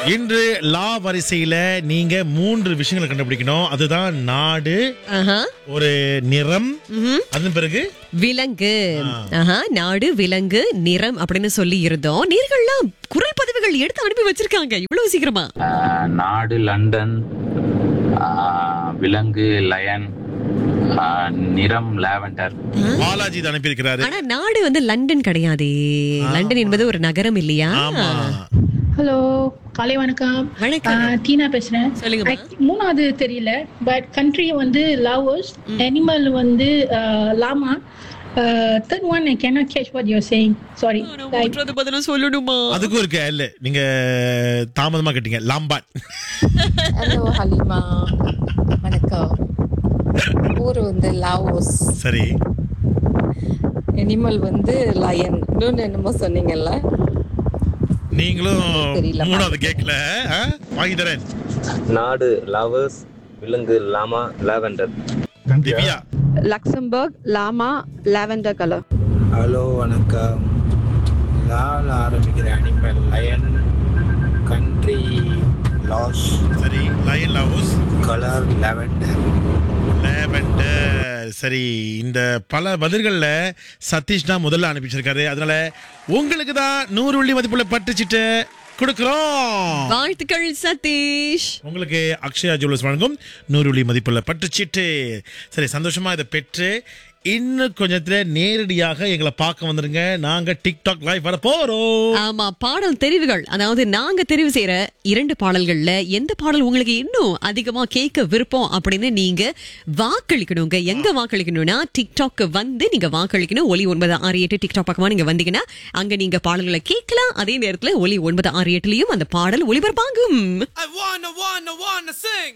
இன்று லா வரிசையில நீங்க மூன்று விஷயங்களை கண்டுபிடிக்கணும் அதுதான் நாடு ஆஹா. ஒரு நிறம் ம்ஹும். அதன் பிறகு விலங்கு ஆஹா நாடு விலங்கு நிறம் அப்படின்னு சொல்லி இருந்தோம் நீர்கள்லாம் குரல் பதிவுகள் எடுத்து அனுப்பி வச்சிருக்காங்க இவ்வளவு சீக்கிரமா ஆஹ் நாடு லண்டன் ஆஹ் விலங்கு லயன் ஆஹ் நிறம் லாவெண்டர் பாலாஜி தான் அனுப்பியிருக்கிறாரு ஆனா நாடு வந்து லண்டன் கிடையாதே லண்டன் என்பது ஒரு நகரம் இல்லையா ஆமா ஹலோ காலை வணக்கம் வணக்கம். ஆ, டீனா பேசுறேன் சொல்லுங்கம்மா. Ac- மூணாவது தெரியல பட் கண்ட்ரி வந்து லாவோஸ் அனிமல் வந்து llama third one I cannot catch what you're saying sorry மூன்றாவது பதிலும் சொல்லணுமா அதுக்கும் இருக்கு இல்ல நீங்க தாமதமா கேட்டீங்க லாம்பாட் ஹலோ ஹலிமா வணக்கம் ஊர் வந்து லாவோஸ் சரி அனிமல் வந்து லயன் இன்னொன்று என்னமோ சொன்னீங்கல்ல நீங்களும் தெரியல. மூணாவது கேட்கல ஆ? வாங்கி தரேன் நாடு லாவர்ஸ் விலங்கு llama lavender Divya Luxembourg llama lavender colour hello வணக்கம் லால் ஆரம்பிக்கிற அனிமல் லயன் கண்ட்ரி லாஸ் சரி lion Laos colour lavender lavender சரி இந்த பல பதில்கள்ல சதீஷ் தான் முதல்ல அனுப்பிச்சிருக்காரு அதனால உங்களுக்கு தான் நூறு வெள்ளி மதிப்புள்ள பட்டுச்சிட்டு கொடுக்குறோம் வாழ்த்துக்கள் சதீஷ் உங்களுக்கு அக்ஷயா ஜுவல்லர்ஸ் வழங்கும் நூறு வெள்ளி மதிப்புள்ள பட்டுச்சீட்டு சரி சந்தோஷமா இதை பெற்று இன்னும் கொஞ்சத்துல நேரடியாக எங்களை பார்க்க வந்துருங்க நாங்க டிக்டாக் லைவ் வர போறோம் ஆமா பாடல் தெரிவுகள் அதாவது நாங்க தெரிவு செய்யற இரண்டு பாடல்கள்ல எந்த பாடல் உங்களுக்கு இன்னும் அதிகமா கேட்க விருப்பம் அப்படின்னு நீங்க வாக்களிக்கணுங்க எங்க வாக்களிக்கணும்னா டிக்டாக் வந்து நீங்க வாக்களிக்கணும் ஒலி ஒன்பது ஆறு எட்டு டிக்டாக் பக்கமா நீங்க வந்தீங்கன்னா அங்க நீங்க பாடல்களை கேட்கலாம் அதே நேரத்துல ஒலி ஒன்பது ஆறு எட்டுலயும் அந்த பாடல் ஒளிபரப்பாகும் I wanna, wanna, wanna sing.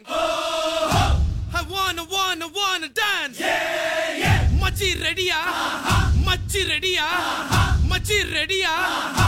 I wanna, wanna, wanna dance. Yeah, yeah. மச்சி ரெடியா மச்சி ரெடியா மச்சி ரெடியா